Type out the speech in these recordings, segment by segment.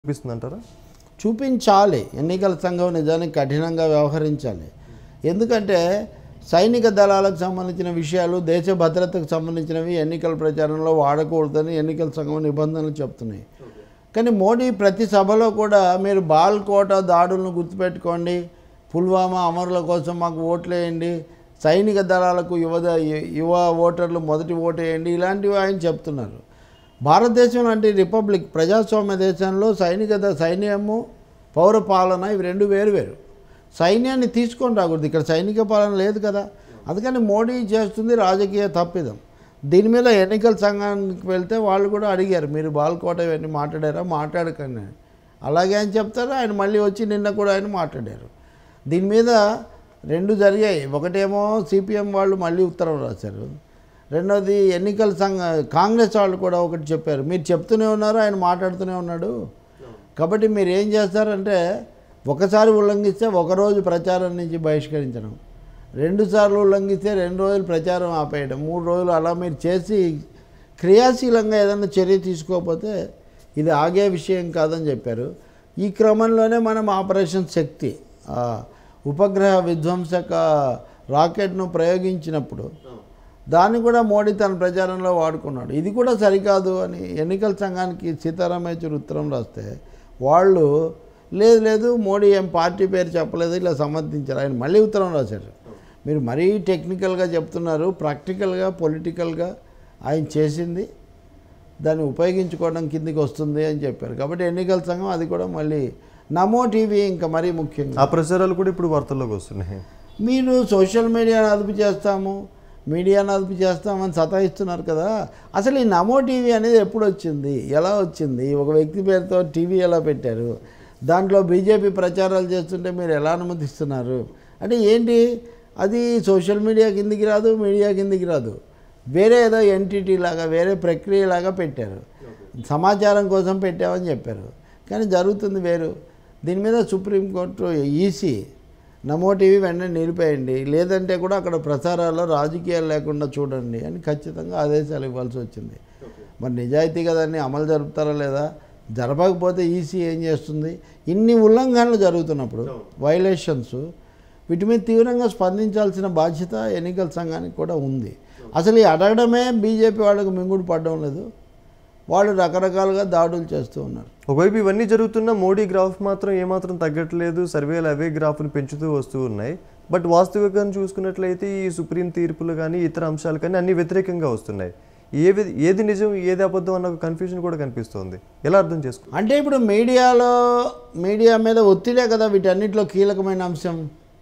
చూపిస్తుందంటారా చూపించాలి ఎన్నికల సంఘం నిజానికి కఠినంగా వ్యవహరించాలి ఎందుకంటే సైనిక దళాలకు సంబంధించిన విషయాలు దేశ భద్రతకు సంబంధించినవి ఎన్నికల ప్రచారంలో వాడకూడదని ఎన్నికల సంఘం నిబంధనలు చెప్తున్నాయి కానీ మోడీ ప్రతి సభలో కూడా మీరు బాల్కోట దాడులను గుర్తుపెట్టుకోండి పుల్వామా అమరుల కోసం మాకు ఓట్లు వేయండి సైనిక దళాలకు యువద యువ ఓటర్లు మొదటి ఓటు వేయండి ఇలాంటివి ఆయన చెప్తున్నారు భారతదేశం లాంటి రిపబ్లిక్ ప్రజాస్వామ్య దేశంలో సైనిక ద- సైన్యము పౌర పాలన ఇవి రెండు వేరు వేరు సైన్యాన్ని తీసుకొని రాకూడదు ఇక్కడ సైనిక పాలన లేదు కదా అందుకని మోడీ చేస్తుంది రాజకీయ తప్పిదం దీని మీద ఎన్నికల సంఘానికి వెళ్తే వాళ్ళు కూడా అడిగారు మీరు బాల్కోట ఇవన్నీ మాట్లాడారా మాట్లాడకండి అని. అలాగే అని చెప్తారు ఆయన మళ్ళీ వచ్చి నిన్న కూడా ఆయన మాట్లాడారు దీని మీద రెండు జరిగాయి ఒకటేమో సిపిఎం వాళ్ళు మళ్ళీ ఉత్తరం రాశారు రెండోది ఎన్నికల సంఘ కాంగ్రెస్ వాళ్ళు కూడా ఒకటి చెప్పారు మీరు చెప్తూనే ఉన్నారు ఆయన మాట్లాడుతూనే ఉన్నాడు కాబట్టి మీరు ఏం చేస్తారంటే ఒకసారి ఉల్లంఘిస్తే ఒకరోజు ప్రచారం నుంచి బహిష్కరించడం రెండు సార్లు ఉల్లంఘిస్తే రెండు రోజులు ప్రచారం ఆపేయడం మూడు రోజులు అలా మీరు చేసి క్రియాశీలంగా ఏదైనా చర్య తీసుకోకపోతే ఇది ఆగే విషయం కాదని చెప్పారు ఈ క్రమంలోనే మనం ఆపరేషన్ శక్తి ఆ, ఉపగ్రహ విధ్వంసక రాకెట్ను ప్రయోగించినప్పుడు దాన్ని కూడా మోడీ తన ప్రచారంలో వాడుకున్నాడు ఇది కూడా సరికాదు అని ఎన్నికల సంఘానికి సీతారాం యేచూరి ఉత్తరం రాస్తే వాళ్ళు లేదు లేదు మోడీ ఏం పార్టీ పేరు చెప్పలేదు ఇలా సమర్థించారు ఆయన మళ్ళీ ఉత్తరం రాశారు మీరు మరీ టెక్నికల్గా చెప్తున్నారు ప్రాక్టికల్గా పొలిటికల్గా ఆయన చేసింది దాన్ని ఉపయోగించుకోవడం కిందికి వస్తుంది అని చెప్పారు కాబట్టి ఎన్నికల సంఘం అది కూడా మళ్ళీ నమో టీవీ ఇంకా మరీ ముఖ్యంగా ఆ ప్రచారాలు కూడా ఇప్పుడు వార్తల్లోకి వస్తున్నాయి మీరు సోషల్ మీడియాను అదుపు చేస్తాము మీడియాను అదుపు చేస్తామని సతాయిస్తున్నారు కదా అసలు ఈ నమో టీవీ అనేది ఎప్పుడు వచ్చింది ఎలా వచ్చింది ఒక వ్యక్తి పేరుతో టీవీ ఎలా పెట్టారు దాంట్లో బీజేపీ ప్రచారాలు చేస్తుంటే మీరు ఎలా అనుమతిస్తున్నారు అంటే ఏంటి అది సోషల్ మీడియా కిందికి రాదు మీడియా కిందికి రాదు వేరే ఏదో ఎంటిటీ లాగా వేరే ప్రక్రియ లాగా పెట్టారు సమాచారం కోసం పెట్టామని చెప్పారు కానీ జరుగుతుంది వేరు దీని మీద సుప్రీంకోర్టు ఈసీ నమో టీవీ వెంటనే నిలిపేయండి లేదంటే కూడా అక్కడ ప్రసారాల్లో రాజకీయాలు లేకుండా చూడండి అని ఖచ్చితంగా ఆదేశాలు ఇవ్వాల్సి వచ్చింది మరి నిజాయితీగా దాన్ని అమలు జరుపుతారా లేదా జరపకపోతే ఈసీ ఏం చేస్తుంది ఇన్ని ఉల్లంఘనలు జరుగుతున్నప్పుడు వైలేషన్స్ వీటి మీద తీవ్రంగా స్పందించాల్సిన బాధ్యత ఎన్నికల సంఘానికి కూడా ఉంది అసలు ఈ అడగడమే బీజేపీ వాళ్ళకు మింగుడు పడడం లేదు వాళ్ళు రకరకాలుగా దాడులు చేస్తూ ఉన్నారు ఒకవైపు ఇవన్నీ జరుగుతున్నా మోడీ గ్రాఫ్ మాత్రం ఏమాత్రం తగ్గట్లేదు సర్వేలు అవే గ్రాఫ్ను పెంచుతూ వస్తూ ఉన్నాయి బట్ వాస్తవికంగా చూసుకున్నట్లయితే ఈ సుప్రీం తీర్పులు కానీ ఇతర అంశాలు కానీ అన్ని వ్యతిరేకంగా వస్తున్నాయి ఏది ఏది నిజం ఏది అబద్ధం అన్న కన్ఫ్యూజన్ కూడా కనిపిస్తోంది ఎలా అర్థం చేసుకో అంటే ఇప్పుడు మీడియాలో మీడియా మీద ఒత్తిడే కదా వీటన్నిటిలో కీలకమైన అంశం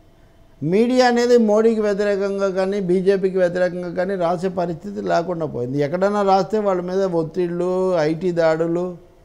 మీడియా అనేది మోడీకి వ్యతిరేకంగా కానీ బీజేపీకి వ్యతిరేకంగా కానీ రాసే పరిస్థితి లేకుండా పోయింది ఎక్కడైనా రాస్తే వాళ్ళ మీద ఒత్తిళ్ళు ఐటీ దాడులు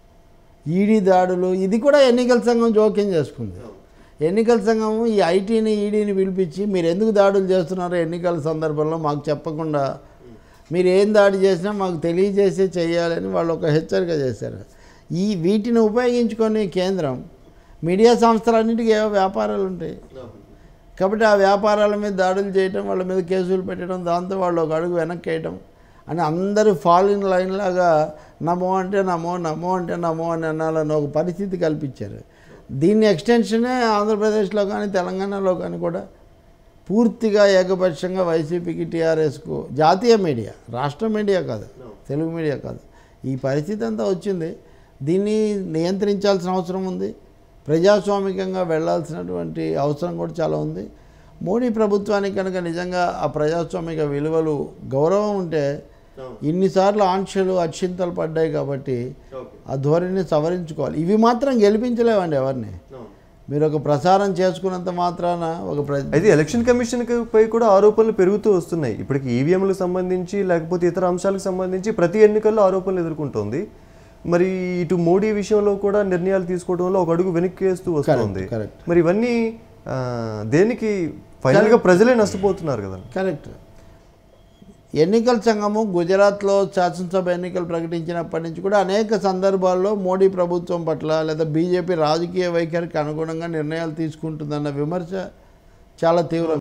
ఈడీ దాడులు ఇది కూడా ఎన్నికల సంఘం జోక్యం చేసుకుంది ఎన్నికల సంఘం ఈ ఐటీని ఈడీని పిలిపించి మీరు ఎందుకు దాడులు చేస్తున్నారో ఎన్నికల సందర్భంలో మాకు చెప్పకుండా మీరు ఏం దాడి చేసినా మాకు తెలియజేసే చేయాలని వాళ్ళు ఒక హెచ్చరిక చేశారు ఈ వీటిని ఉపయోగించుకొని కేంద్రం మీడియా సంస్థలన్నింటికీ ఏవో వ్యాపారాలు ఉంటాయి కాబట్టి ఆ వ్యాపారాల మీద దాడులు చేయటం వాళ్ళ మీద కేసులు పెట్టడం దాంతో వాళ్ళు ఒక అడుగు వెనక్కి వేయటం అని అందరూ ఫాల్ ఇన్ లైన్ లాగా నమో అంటే నమో నమో అంటే నమో అని అనాలని ఒక పరిస్థితి కల్పించారు దీన్ని ఎక్స్టెన్షనే ఆంధ్రప్రదేశ్లో కానీ తెలంగాణలో కానీ కూడా పూర్తిగా ఏకపక్షంగా వైసీపీకి టీఆర్ఎస్కు జాతీయ మీడియా రాష్ట్ర మీడియా కాదు తెలుగు మీడియా కాదు ఈ పరిస్థితి అంతా వచ్చింది దీన్ని నియంత్రించాల్సిన అవసరం ఉంది ప్రజాస్వామికంగా వెళ్ళాల్సినటువంటి అవసరం కూడా చాలా ఉంది మోడీ ప్రభుత్వానికి కనుక నిజంగా ఆ ప్రజాస్వామిక విలువలు గౌరవం ఉంటే ఇన్నిసార్లు ఆంక్షలు అక్షింతలు పడ్డాయి కాబట్టి ఆ ధోరణిని సవరించుకోవాలి ఇవి మాత్రం గెలిపించలేవండి ఎవరిని మీరు ఒక ప్రసారం చేసుకున్నంత మాత్రాన ఒక ప్ర అయితే ఎలక్షన్ కమిషన్ పై కూడా ఆరోపణలు పెరుగుతూ వస్తున్నాయి ఇప్పటికి ఈవీఎంలకు సంబంధించి లేకపోతే ఇతర అంశాలకు సంబంధించి ప్రతి ఎన్నికల్లో ఆరోపణలు ఎదుర్కొంటోంది మరి ఇటు మోడీ విషయంలో కూడా నిర్ణయాలు తీసుకోవడంలో ఒక అడుగు వెనక్కి వేస్తూ వస్తుంది correct. మరి ఇవన్నీ ఆ, దేనికి ఫైనల్గా ప్రజలే నష్టపోతున్నారు కదా కరెక్ట్ ఎన్నికల సంఘము గుజరాత్లో శాసనసభ ఎన్నికలు ప్రకటించినప్పటి నుంచి కూడా అనేక సందర్భాల్లో మోడీ ప్రభుత్వం పట్ల లేదా బీజేపీ రాజకీయ వైఖరికి అనుగుణంగా నిర్ణయాలు తీసుకుంటుందన్న విమర్శ చాలా తీవ్రం